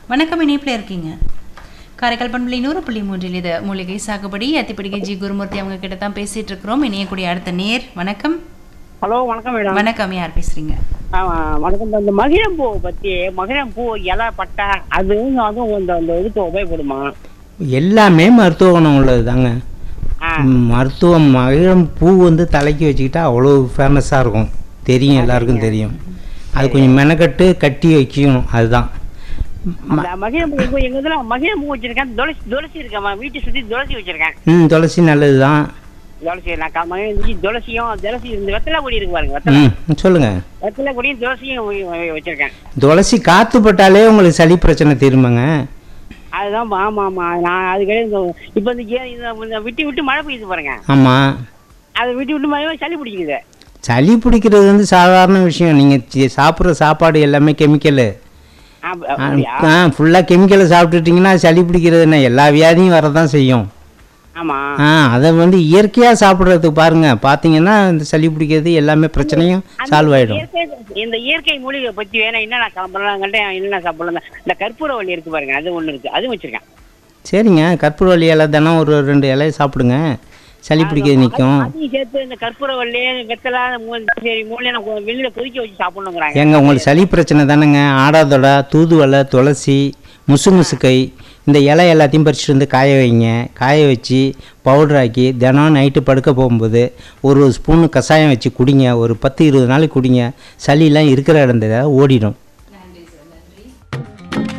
வணக்கம் இணைப்பில் இருக்கீங்க காரைக்கால் பண்புள்ளி நூறு புள்ளி மூன்றில் இது மூலிகை சாகுபடி அத்திப்படிகை ஜி குருமூர்த்தி அவங்க கிட்ட தான் பேசிட்டு இருக்கிறோம் இணையக்கூடிய அடுத்த நேர் வணக்கம் ஹலோ வணக்கம் மேடம் வணக்கம் யார் பேசுறீங்க ஆமா, வணக்கம் இந்த மகிழம்பூ பத்தி மகிழம்பூ இலை பட்டை அது அதுவும் இந்த இந்த இதுக்கு உபயோகப்படுமா எல்லாமே மருத்துவ குணம் உள்ளது தாங்க ஆ. மருத்துவம் மகிழம் பூ வந்து தலைக்கு வச்சுக்கிட்டா அவ்வளோ ஃபேமஸாக இருக்கும் தெரியும் எல்லாருக்கும் தெரியும் அது கொஞ்சம் மெனக்கட்டு கட்டி வைக்கணும் அதுதான் அந்த மகிழம்பூ இப்போ எங்க இதுல மகிழம்பூ வச்சிருக்கேன் துளசி துளசி இருக்கேன் வீட்டை சுத்தி துளசி வச்சிருக்கேன் ம் துளசி நல்லது தான் துளசி நான் க- மகிழ துளசியும் துளசி இந்த வெத்தலை கொடி இருக்கு பாருங்க வெத்தலை ம் சொல்லுங்கள் வெத்தலை கொடியும் துளசியும் வை- வை- வச்சிருக்கேன் துளசி காற்று பட்டாலே உங்களுக்கு சளி பிரச்சனை தீருமாங்க அதுதான் ஆமா ஆமா நான் அதுக்கே இந்த இப்போ இந்த ஏ- இந்த இந்த விட்டு விட்டு மழை பெய்யுது பாருங்க ஆமாம் அது விட்டு விட்டு மழை பெய்ய சளி பிடிக்குது சளி பிடிக்கிறது வந்து சாதாரண விஷயம் நீங்கள் சாப்பிட்ற சாப்பாடு எல்லாமே கெமிக்கலு ஆ, அப்படியா? ஆ ஃபுல்லாக கெமிக்கலை சாப்பிட்டுட்டிங்கன்னா சளி பிடிக்கிறது என்ன எல்லா வியாதியும் வரதான் செய்யும் ஆமா ஆ அதை வந்து இயற்கையாக சாப்பிட்றதுக்கு பாருங்க பார்த்தீங்கன்னா இந்த சளி பிடிக்கிறது எல்லாமே பிரச்சனையும் சால்வ் ஆகிடும் இயற்கை- இந்த இயற்கை மூலிகை பத்தி வேணா என்னென்ன சாப்பிடலாங்கிட்ட என்னென்ன சாப்பிடலாம் இந்த கற்பூரவள்ளி இருக்கு பாருங்க அது ஒண்ணு இருக்கு அதுவும் வச்சிருக்கேன் சரிங்க கற்பூரவள்ளி இலை தினம் ஒரு ரெண்டு இலையை சாப்பிடுங்க சளி பிடிக்கிறது நிற்கும் அதையும் சேர்த்து இந்த கற்பூரவள்ளி வெத்தலை மூ- சரி மூலியம் வெளியில கொதிக்க வச்சு சாப்பிடணுங்கிறாங்க ஏங்க உங்களுக்கு சளி பிரச்சனை தானேங்க ஆடாதொடை தூதுவளை துளசி முசு முசுக்கை இந்த இலை எல்லாத்தையும் பறிச்சுட்டு வந்து காய வைங்க காய வச்சு பவுடர் ஆக்கி தினம் நைட்டு படுக்க போகும்போது ஒரு ஸ்பூனு கஷாயம் வச்சு குடிங்க ஒரு பத்து இருபது நாளைக்கு குடிங்க சளியெல்லாம் இருக்கிற இடம் ஓடிடும்